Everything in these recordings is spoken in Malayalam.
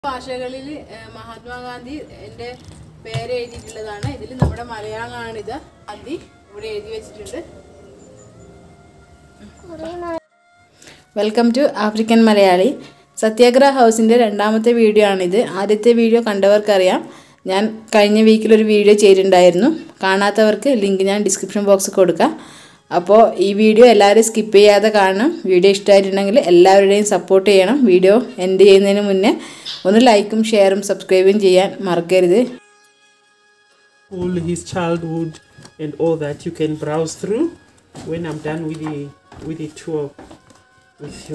ഭാഷകളിൽ മഹാത്മാഗാന്ധി എൻ്റെ പേര് എഴുതിയിട്ടുള്ളതാണ് ഇതിൽ നമ്മുടെ മലയാളമാണിത് ഗാന്ധി ഇവിടെ എഴുതി വെച്ചിട്ടുണ്ട് welcome to African Malayali Satyagraha ഹൗസിൻ്റെ രണ്ടാമത്തെ വീഡിയോ ആണിത് ആദ്യത്തെ വീഡിയോ കണ്ടവർക്കറിയാം ഞാൻ കഴിഞ്ഞ വീക്കിൽ ഒരു വീഡിയോ ചെയ്തിട്ടുണ്ടായിരുന്നു കാണാത്തവർക്ക് ലിങ്ക് ഞാൻ ഡിസ്ക്രിപ്ഷൻ ബോക്സിൽ കൊടുക്കാം അപ്പോൾ ഈ വീഡിയോ എല്ലാവരും സ്കിപ്പ് ചെയ്യാതെ കാണണം വീഡിയോ ഇഷ്ടമായിട്ടുണ്ടെങ്കിൽ എല്ലാവരുടെയും സപ്പോർട്ട് ചെയ്യണം വീഡിയോ എൻഡ് ചെയ്യുന്നതിന് മുന്നേ ഒന്ന് ലൈക്കും ഷെയറും സബ്സ്ക്രൈബും ചെയ്യാൻ മറക്കരുത് all his childhood and all that you can browse through when I'm done with the with the tour with you.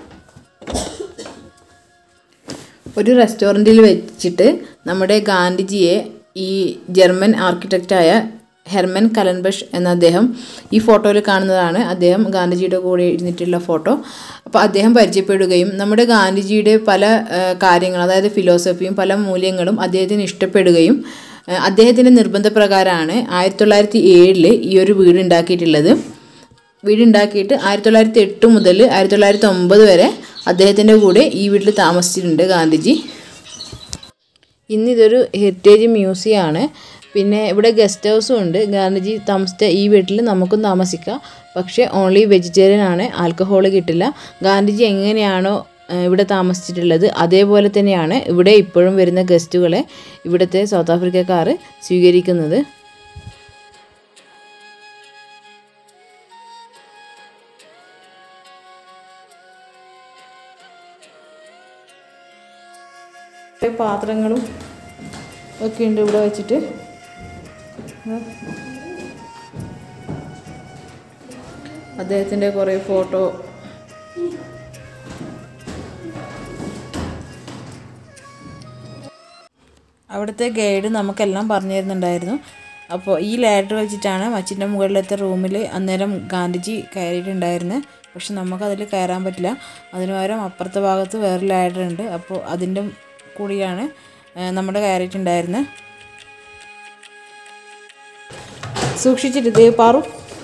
ഒരു റെസ്റ്റോറൻറ്റിൽ വെച്ചിട്ട് നമ്മുടെ ഗാന്ധിജിയെ ഈ ജർമ്മൻ ആർക്കിടെക്റ്റായ ഹെർമൻ കലൻബഷ് എന്ന അദ്ദേഹം ഈ ഫോട്ടോയിൽ കാണുന്നതാണ് അദ്ദേഹം ഗാന്ധിജിയുടെ കൂടെ ഇരുന്നിട്ടുള്ള ഫോട്ടോ അപ്പോൾ അദ്ദേഹം പരിചയപ്പെടുകയും നമ്മുടെ ഗാന്ധിജിയുടെ പല ആ, കാര്യങ്ങൾ അതായത് ഫിലോസഫിയും പല മൂല്യങ്ങളും അദ്ദേഹത്തിന് ഇഷ്ടപ്പെടുകയും ആ, അദ്ദേഹത്തിൻ്റെ നിർബന്ധപ്രകാരമാണ് ആയിരത്തി തൊള്ളായിരത്തി ഏഴിൽ ഈ ഒരു വീട് ഉണ്ടാക്കിയിട്ടുള്ളത് വീടുണ്ടാക്കിയിട്ട് ആയിരത്തി തൊള്ളായിരത്തി എട്ട് മുതൽ ആയിരത്തി തൊള്ളായിരത്തി ഒമ്പത് വരെ അദ്ദേഹത്തിൻ്റെ കൂടെ ഈ വീട്ടിൽ താമസിച്ചിട്ടുണ്ട് ഗാന്ധിജി ഇന്നിതൊരു ഹെറിറ്റേജ് മ്യൂസിയം ആണ് പിന്നെ ഇവിടെ ഗസ്റ്റ് ഹൗസും ഉണ്ട് ഗാന്ധിജി താമസിച്ച ഈ വീട്ടിൽ നമുക്കും താമസിക്കാം പക്ഷേ ഓൺലി വെജിറ്റേറിയൻ ആണ് ആൽക്കഹോൾ കിട്ടില്ല ഗാന്ധിജി എങ്ങനെയാണോ ഏഹ്, ഇവിടെ താമസിച്ചിട്ടുള്ളത് അതേപോലെ തന്നെയാണ് ഇവിടെ ഇപ്പോഴും വരുന്ന ഗസ്റ്റുകളെ ഇവിടുത്തെ സൗത്ത് ആഫ്രിക്കക്കാർ സ്വീകരിക്കുന്നത് കുറേ പാത്രങ്ങളും ഒക്കെ ഉണ്ട് ഇവിടെ വെച്ചിട്ട് അദ്ദേഹത്തിൻ്റെ കുറേ ഫോട്ടോ അവിടുത്തെ ഗൈഡ് നമുക്കെല്ലാം പറഞ്ഞു തരുന്നുണ്ടായിരുന്നു അപ്പോൾ ഈ ലാഡർ വെച്ചിട്ടാണ് മച്ചിൻ്റെ മുകളിലത്തെ റൂമിൽ അന്നേരം ഗാന്ധിജി കയറിയിട്ടുണ്ടായിരുന്നത് പക്ഷെ നമുക്കതിൽ കയറാൻ പറ്റില്ല അതിന് പകരം അപ്പുറത്തെ ഭാഗത്ത് വേറെ ലാഡർ ഉണ്ട് അപ്പോൾ അതിൻ്റെ കൂടിയാണ് ഏഹ്, നമ്മുടെ കയറിയിട്ടുണ്ടായിരുന്നത് സൂക്ഷിച്ചിട്ട് ദേ പാറു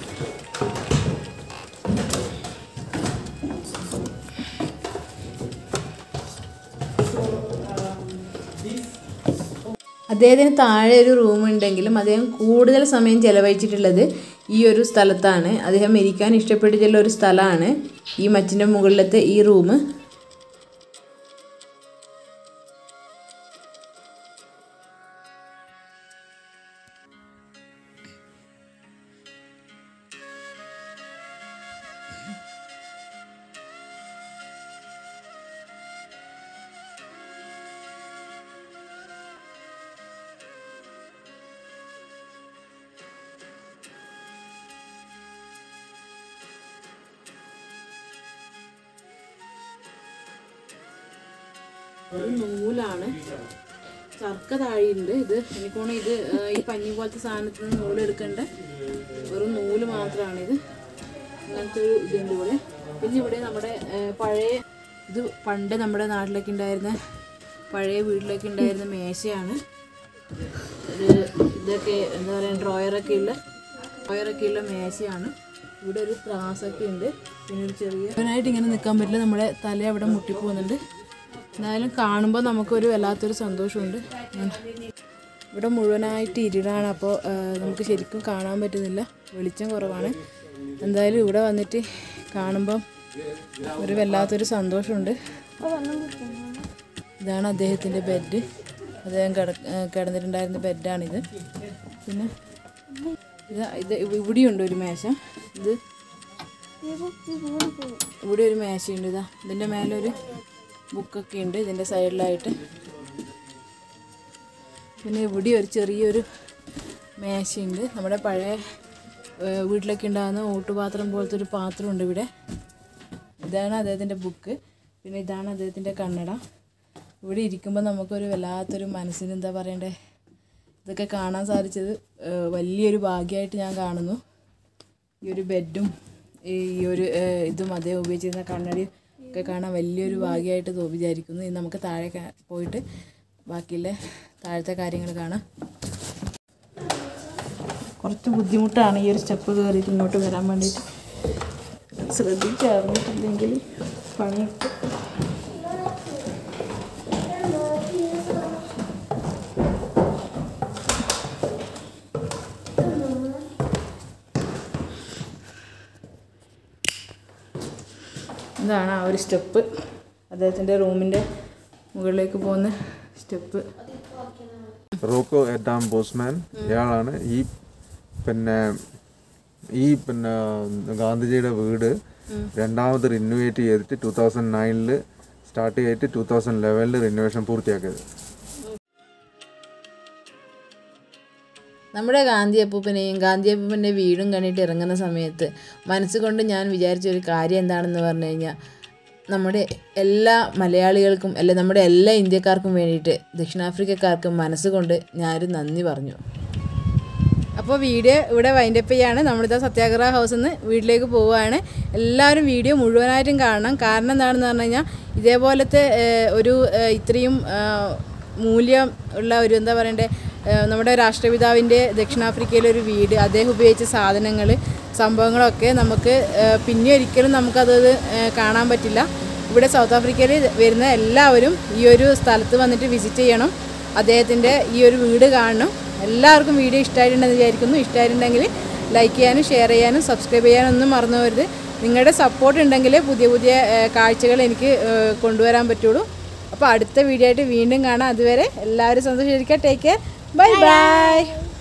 അദ്ദേഹത്തിന് താഴെ ഒരു റൂം ഉണ്ടെങ്കിലും അദ്ദേഹം കൂടുതൽ സമയം ചെലവഴിച്ചിട്ടുള്ളത് ഈ ഒരു സ്ഥലത്താണ് അദ്ദേഹം ഇരിക്കാൻ ഇഷ്ടപ്പെട്ടിട്ടുള്ള ഒരു സ്ഥലമാണ് ഈ മച്ചിൻ്റെ മുകളിലത്തെ ഈ റൂം ഒരു നൂലാണ് ചർക്ക താഴെയുണ്ട് ഇത് എനിക്ക് തോന്നുന്നു ഇത് ആ, ഈ പഞ്ഞി പോലത്തെ സാധനത്തിൽ നിന്ന് നൂലെടുക്കേണ്ട ഒരു നൂല് മാത്രമാണിത് അങ്ങനത്തെ ഒരു ഇതുണ്ട് ഇവിടെ പിന്നെ ഇവിടെ നമ്മുടെ ആ, പഴയ ഇത് പണ്ട് നമ്മുടെ നാട്ടിലൊക്കെ ഉണ്ടായിരുന്ന പഴയ വീട്ടിലൊക്കെ ഉണ്ടായിരുന്ന മേശയാണ് ഒരു ഇതൊക്കെ എന്താ പറയുക ഡ്രോയറൊക്കെ ഉള്ള ഡ്രോയറൊക്കെ ഉള്ള മേശയാണ് ഇവിടെ ഒരു ത്രാസൊക്കെ ഉണ്ട് പിന്നെ ഒരു ചെറിയ ഇതിനായിട്ട് ഇങ്ങനെ നിൽക്കാൻ പറ്റില്ല നമ്മുടെ തല അവിടെ മുട്ടിപ്പോകുന്നുണ്ട് എന്നാലും കാണുമ്പോൾ നമുക്കൊരു വല്ലാത്തൊരു സന്തോഷമുണ്ട് ഉം. ഇവിടെ മുഴുവനായിട്ട് ഇരുടാണ് അപ്പോൾ ആ, നമുക്ക് ശരിക്കും കാണാൻ പറ്റുന്നില്ല വെളിച്ചം കുറവാണ് എന്തായാലും ഇവിടെ വന്നിട്ട് കാണുമ്പം ഒരു വല്ലാത്തൊരു സന്തോഷമുണ്ട് ഇതാണ് അദ്ദേഹത്തിൻ്റെ ബെഡ് അദ്ദേഹം കിട ആ, കിടന്നിട്ടുണ്ടായിരുന്ന ബെഡാണിത് പിന്നെ ഇത് ഇത് ഇവിടെയുണ്ട് ഒരു മേശ ഇത് ഇവിടെ ഒരു മേശയുണ്ട് ഇതാ ഇതിൻ്റെ മേലെ ഒരു ബുക്കൊക്കെ ഉണ്ട് ഇതിൻ്റെ സൈഡിലായിട്ട് പിന്നെ ഇവിടെ ഒരു ചെറിയൊരു മേശയുണ്ട് നമ്മുടെ പഴയ ഏഹ്, വീട്ടിലൊക്കെ ഉണ്ടാകുന്ന ഓട്ടുപാത്രം പോലത്തെ ഒരു പാത്രമുണ്ട് ഇവിടെ ഇതാണ് അദ്ദേഹത്തിൻ്റെ ബുക്ക് പിന്നെ ഇതാണ് അദ്ദേഹത്തിൻ്റെ കണ്ണട ഇവിടെ ഇരിക്കുമ്പോൾ നമുക്കൊരു വല്ലാത്തൊരു മനസ്സിന് എന്താ പറയണ്ടേ ഇതൊക്കെ കാണാൻ സാധിച്ചത് ഏഹ്, വലിയൊരു ഭാഗ്യമായിട്ട് ഞാൻ കാണുന്നു ഈ ഒരു ബെഡും ഈ ഒരു ഏഹ്, ഇതും അദ്ദേഹം ഉപയോഗിച്ചിരുന്ന കണ്ണടയും ഒക്കെ കാണാൻ വലിയൊരു ഭാഗ്യമായിട്ട് തോ വിചാരിക്കുന്നു ഇനി നമുക്ക് താഴെ കാ- പോയിട്ട് ബാക്കിയുള്ള താഴത്തെ കാര്യങ്ങൾ കാണാം കുറച്ച് ബുദ്ധിമുട്ടാണ് ഈ ഒരു സ്റ്റെപ്പ് കയറിയിട്ട് ഇങ്ങോട്ട് വരാൻ വേണ്ടിയിട്ട് ശ്രദ്ധിച്ചറിഞ്ഞിട്ടില്ലെങ്കിൽ പണിയൊക്കെ ഇതാണ് ആ ഒരു സ്റ്റെപ്പ് അദ്ദേഹത്തിൻ്റെ റൂമിൻ്റെ മുകളിലേക്ക് പോകുന്ന സ്റ്റെപ്പ് റോക്കോ എഡാം ബോസ്മാൻ ഇയാളാണ് ഈ പിന്നെ ഈ പിന്നെ ഗാന്ധിജിയുടെ വീട് രണ്ടാമത് റിനോവേറ്റ് ചെയ്തിട്ട് ടൂ തൗസൻഡ് നയനിൽ സ്റ്റാർട്ട് ചെയ്തിട്ട് ടൂ തൗസൻഡ് ലെവനിൽ റിനോവേഷൻ പൂർത്തിയാക്കിയത് നമ്മുടെ ഗാന്ധി അപ്പൂപ്പനെയും ഗാന്ധി അപ്പൂപ്പൻ്റെ വീടും കണ്ടിട്ട് ഇറങ്ങുന്ന സമയത്ത് മനസ്സുകൊണ്ട് ഞാൻ വിചാരിച്ച ഒരു കാര്യം എന്താണെന്ന് പറഞ്ഞു കഴിഞ്ഞാൽ നമ്മുടെ എല്ലാ മലയാളികൾക്കും അല്ലെ നമ്മുടെ എല്ലാ ഇന്ത്യക്കാർക്കും വേണ്ടിയിട്ട് ദക്ഷിണാഫ്രിക്കക്കാർക്കും മനസ്സുകൊണ്ട് ഞാനൊരു നന്ദി പറഞ്ഞു അപ്പോൾ വീഡിയോ ഇവിടെ വൈൻഡപ്പ് ചെയ്യാണ് നമ്മളിതാ സത്യാഗ്രഹ ഹൗസിൽ നിന്ന് വീട്ടിലേക്ക് പോവുകയാണ് എല്ലാവരും വീഡിയോ മുഴുവനായിട്ടും കാണണം കാരണം എന്താണെന്ന് പറഞ്ഞു കഴിഞ്ഞാൽ ഇതേപോലത്തെ ഏഹ്, ഒരു ഏഹ്, ഇത്രയും ആഹ്, മൂല്യം ഉള്ള ഒരു എന്താ പറയണ്ടേ ഏഹ്, നമ്മുടെ രാഷ്ട്രപിതാവിൻ്റെ ദക്ഷിണാഫ്രിക്കയിലെ ഒരു വീട് അദ്ദേഹം ഉപയോഗിച്ച സാധനങ്ങൾ സംഭവങ്ങളൊക്കെ നമുക്ക് ഏഹ്, പിന്നെ ഒരിക്കലും നമുക്കത് ഏഹ്, കാണാൻ പറ്റില്ല ഇവിടെ സൗത്ത് ആഫ്രിക്കയിൽ വരുന്ന എല്ലാവരും ഈ ഒരു സ്ഥലത്ത് വന്നിട്ട് വിസിറ്റ് ചെയ്യണം അദ്ദേഹത്തിൻ്റെ ഈ ഒരു വീട് കാണണം എല്ലാവർക്കും വീഡിയോ ഇഷ്ടമായിട്ടുണ്ടെന്ന് വിചാരിക്കുന്നു ഇഷ്ടമായിട്ടുണ്ടെങ്കിൽ ലൈക്ക് ചെയ്യാനും ഷെയർ ചെയ്യാനും സബ്സ്ക്രൈബ് ചെയ്യാനും ഒന്നും മറന്നു പോകരുത് നിങ്ങളുടെ സപ്പോർട്ട് ഉണ്ടെങ്കിൽ പുതിയ പുതിയ ഏഹ്, കാഴ്ചകൾ എനിക്ക് ഏഹ്, കൊണ്ടുവരാൻ പറ്റുള്ളൂ അപ്പോൾ അടുത്ത വീഡിയോ ആയിട്ട് വീണ്ടും കാണാം അതുവരെ എല്ലാവരും സന്തോഷിച്ചിരിക്കുക ടേക്ക് കെയർ ബൈ ബൈ